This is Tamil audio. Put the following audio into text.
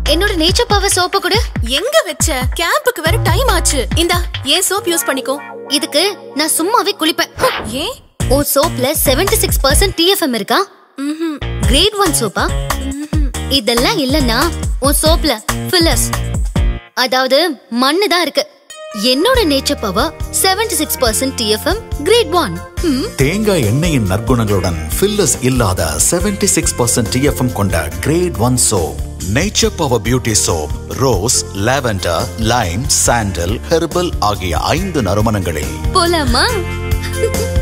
என்னோட நேச்சர் பவர் சோப்பு கொடு எங்க வச்ச கேம்புக்கு வேற டைம் ஆச்சு இந்தா ஏன் சோப் யூஸ் பண்ணிக்கோ இதுக்கு நான் சும்மாவே குளிப்பேன் ஹம். ஏன் உன் சோப்ல 76% சிக்ஸ் பர்சன்ட் டிஎஃப்எம் இருக்கா கிரேட் ஒன் சோப்பா இதெல்லாம் இல்லனா உன் சோப்ல ஃபில்லர்ஸ் அதாவது மண்ணு தான் இருக்கு என்னோட nature power 76% six percent TFM great one தேங்காய் எண்ணெயின் நற்குணங்களுடன் ஃபில்லர்ஸ் இல்லாத 76% சிக்ஸ் பர்சன்ட் டிஎஃப்எம் கொண்ட great one soap nature power beauty soap rose lavender lime sandal herbal ஆகிய ஐந்து நறுமணங்களில் போலாமா